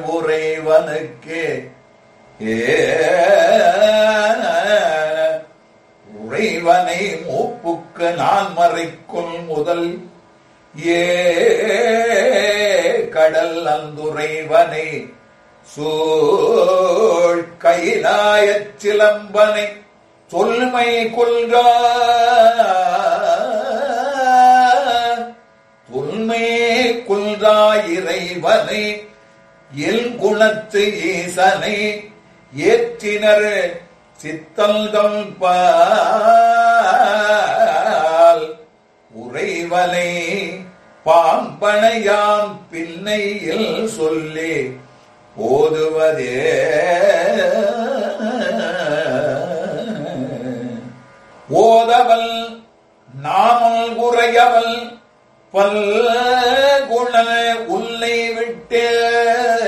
உறைவனுக்கு ஏ உறைவனை மூப்புக்கு நான் மறைக்குள் முதல் ஏ கடல் அந்துறைவனை சூழ் கைலாயச் சிலம்பனை சொல்மை கொள்கா தொல்மே கொள்கா இறைவனை எல் குணத்து ஈசனை ஏற்றினர் சித்தல்கள் பால் உறைவனை பாம்பனையாம் பின்னையில் சொல்லி ஓதுவதே ஓதவல் நாமல் உரையவல் பல் குண உள்ளை விட்டு